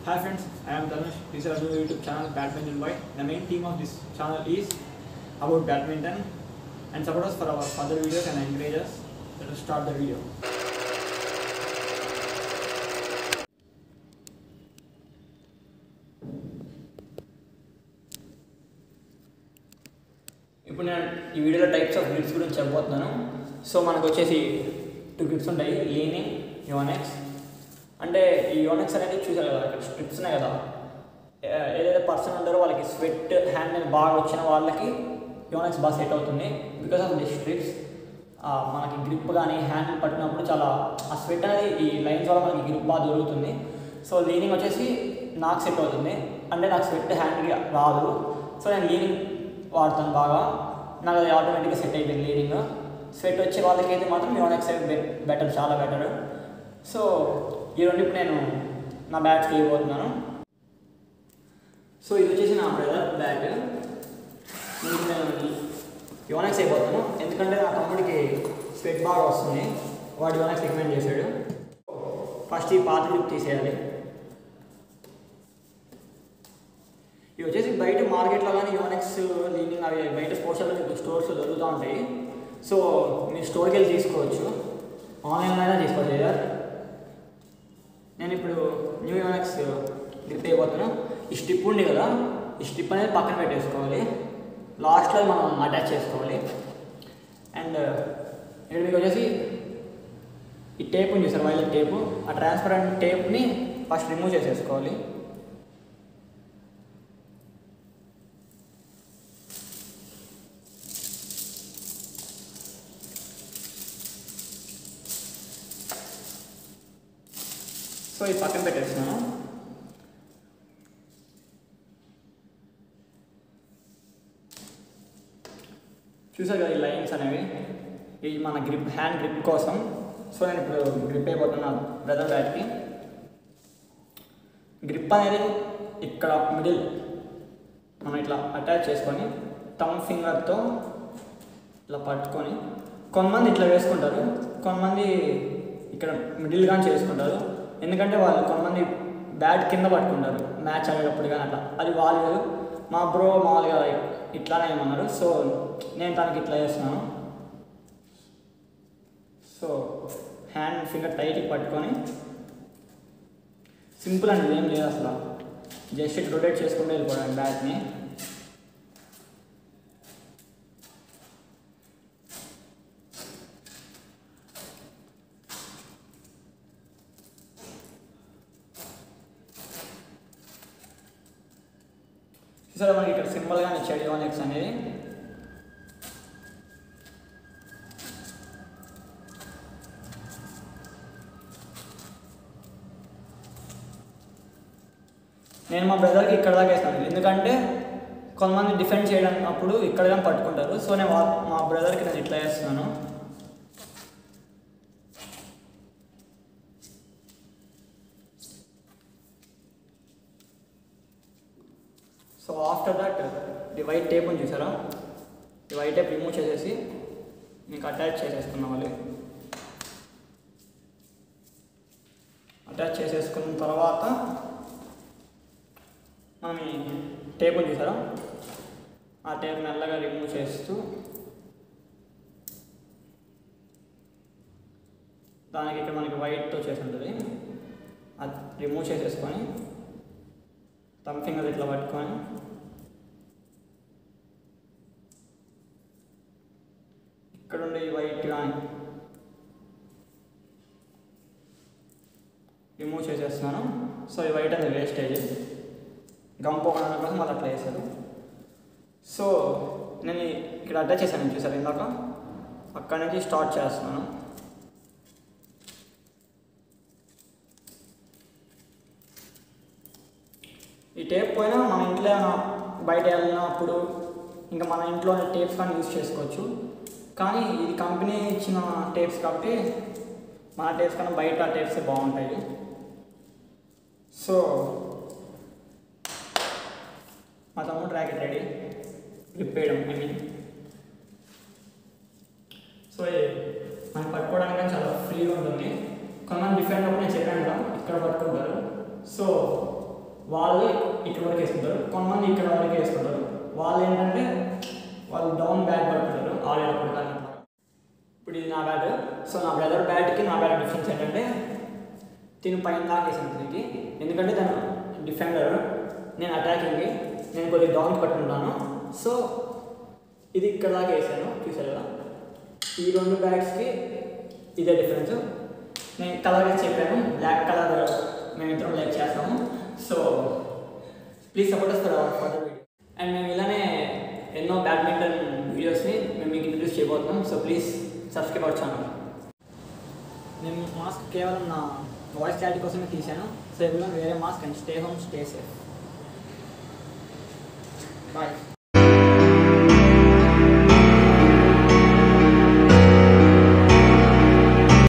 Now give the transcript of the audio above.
Hi friends, I am Dhanush. This is our new YouTube channel Badminton White. The main theme of this channel is about badminton and support us for our further videos and encourage us. Let us start the video. ఇప్పుడు నేను ఈ వీడియోలో types of grips గురించి చెప్పబోతున్నాను so మనకు వచ్చేసి two grips ఉంటాయి లేని యోనెక్స్ అంటే ఈ యోనెక్స్ అనేది చూసారు కదా ఇక్కడ స్ట్రిప్స్ ఉన్నాయి కదా ఏ- ఏదైతే పర్సన్ ఉంటారో వాళ్ళకి స్వెట్ హ్యాండ్ మీద బాగా వచ్చిన వాళ్ళకి యోనెక్స్ బాగా సెట్ అవుతుంది బికాస్ ఆఫ్ ది స్ట్రిప్స్ మనకి గ్రిప్ కానీ హ్యాండ్ పట్టినప్పుడు చాలా ఆ స్వెట్ అనేది ఈ లైన్స్ వల్ల మనకి గ్రిప్ బాగా దొరుకుతుంది సో లీనింగ్ వచ్చేసి నాకు సెట్ అవుతుంది అంటే నాకు స్వెట్ హ్యాండ్కి రాదు సో నేను లీనింగ్ వాడతాను బాగా నాకు అది ఆటోమేటిక్గా సెట్ అయిపోయింది లీనింగ్ స్వెట్ వచ్చే వాళ్ళకైతే మాత్రం యోనెక్స్ బెటర్ చాలా బెటర్ సో ఈ రెండు ఇప్పుడు నేను నా బ్యాట్ చేయబోతున్నాను సో ఇది వచ్చేసి నా బ్రదర్ బ్యాగ్ నేను నేను యోనెక్స్ అయిపోతాను ఎందుకంటే నా తమ్ముడికి స్వెట్ బాగా వస్తుంది వాడు యోనెక్స్ రికమెండ్ చేశాడు ఫస్ట్ ఈ పాత లిప్ తీసేయాలి ఇవి వచ్చేసి బయట మార్కెట్లో కానీ యోనెక్స్ లీనింగ్ అవి బయట స్పోర్ట్స్లో స్టోర్స్లో దొరుకుతూ ఉంటాయి సో మీరు స్టోర్కి వెళ్ళి తీసుకోవచ్చు ఆన్లైన్లో అయినా తీసుకోవచ్చు సార్ నేను ఇప్పుడు న్యూ యోనెక్స్ గ్రిప్ అయిపోతాను ఈ స్టిప్ ఉంది కదా ఈ స్టిప్ అనేది పక్కన పెట్టేసుకోవాలి లాస్ట్లో మనం అటాచ్ చేసుకోవాలి అండ్ ఇక్కడ మీకు వచ్చేసి ఈ టేప్ ఉంది సార్ వైలెట్ టేపు ఆ ట్రాన్స్పరెంట్ టేప్ని ఫస్ట్ రిమూవ్ చేసేసుకోవాలి సో ఇది పక్కన పెట్టేస్తున్నాను చూసారు కదా ఈ లైన్స్ అనేవి ఇవి మన గ్రిప్ హ్యాండ్ గ్రిప్ కోసం సో నేను ఇప్పుడు గ్రిప్ అయిపోతున్నాను బ్రదర్ బ్యాట్కి గ్రిప్ అనేది ఇక్కడ మిడిల్ మనం ఇట్లా అటాచ్ చేసుకొని థమ్ ఫింగర్తో ఇట్లా పట్టుకొని కొంతమంది ఇట్లా వేసుకుంటారు కొంతమంది ఇక్కడ మిడిల్ కానీ చేసుకుంటారు ఎందుకంటే వాళ్ళు కొంతమంది బ్యాట్ కింద పట్టుకుంటారు మ్యాచ్ ఆడేటప్పుడు కానీ అట్లా అది వాళ్ళు మా బ్రో మామూలుగా ఇట్లానే ఏమన్నారు సో నేను తనకి ఇట్లా చేస్తున్నాను సో హ్యాండ్ ఫింగర్ టైట్కి పట్టుకొని సింపుల్ అండి ఏం లేదు అసలు జస్ట్ ఇట్ రొటేట్ చేసుకుంటూ వెళ్ళిపోవడం బ్యాట్ని చూసారా మనకి ఇక్కడ సింపుల్గానే ఇచ్చాడు యోనెక్స్ అనేది నేను మా బ్రదర్కి ఇక్కడ దాకా వేస్తాను ఎందుకంటే కొంతమంది డిఫెండ్ చేయడం అప్పుడు ఇక్కడ కానీ పట్టుకుంటారు సో నేను వా- మా బ్రదర్కి నేను ఇట్లా వేస్తున్నాను so after that the white tape ఉంది చూసారా ఈ వైట్ టేప్ రిమూవ్ చేసేసి మీకు అటాచ్ చేసేసుకున్నాం వాళ్ళు అటాచ్ చేసేసుకున్న తర్వాత మనం ఈ టేప్ ఉంది చూసారా ఆ టేప్ మెల్లగా రిమూవ్ చేస్తూ దానికి ఇక్కడ మనకి వైట్తో చేసి ఉంటుంది అది రిమూవ్ చేసేసుకొని థమ్ ఫింగర్ ఇట్లా పట్టుకొని ఇక్కడ ఉండే ఈ వైట్ కానీ రిమూవ్ చేసేస్తున్నాను సో ఈ వైట్ అనేది వేస్టేజ్ గమ్ పోకడం కోసం మళ్ళీ అట్లా వేసాను సో నేను ఈ- ఇక్కడ అటాచ్ చేశాను చూసారు ఇందాక అక్కడ నుంచి స్టార్ట్ చేస్తున్నాను ఈ టేప్ పోయినా మన ఇంట్లో ఏమైనా బయట వెళ్ళినప్పుడు ఇంకా మన ఇంట్లోనే టేప్స్ కానీ యూజ్ చేసుకోవచ్చు కానీ ఇది కంపెనీ ఇచ్చిన టేప్స్ కాబట్టి మన టేప్స్ కన్నా బయట టేప్స్ బాగుంటాయి సో మా తమ్ముడు ర్యాకెట్ రెడీ గ్రిప్ వేయడం ఐ మీన్ సో ఇది మనం పట్టుకోవడానికి కానీ చాలా ఫ్రీగా ఉంటుంది కొంతమంది డిఫరెంట్ అప్పుడు నేను చెప్పాను కదా ఇక్కడ పట్టుకుంటారు సో వాళ్ళు ఇక్కడ వరకు వేసుకుంటారు కొంతమంది ఇక్కడ వరకు వేసుకుంటారు వాళ్ళు ఏంటంటే వాళ్ళు డౌన్ బ్యాట్ పడుతుంటారు ఆడేటప్పుడు కానీ అట్లా. ఇప్పుడు ఇది నా బ్యాట్ సో నా బ్రదర్ బ్యాట్కి నా బ్యాట్ డిఫరెన్స్ ఏంటంటే తిను పైన దాకా వేసాను దీనికి ఎందుకంటే తను డిఫెండర్ నేను అటాకింగ్కి నేను కొద్దిగా డౌన్ పట్టుకుంటాను సో ఇది ఇక్కడ దాకా వేసాను చూసారు కదా ఈ రెండు బ్యాట్స్కి ఇదే డిఫరెన్స్ నేను కలర్గా చెప్పాను బ్లాక్ కలర్ మేమిద్దరం లైక్ చేస్తాము so please support for our for video and మేము ఇలానే ఎన్నో బ్యాడ్మింటన్ వీడియోస్ని మేము మీకు ఇంట్రడ్యూస్ చేయబోతున్నాం so please subscribe our channel నేను మాస్క్ కేవలం నా వాయిస్ క్లారిటీ కోసమే తీశాను సో ఎవరి వేరే mask and stay home stay safe bye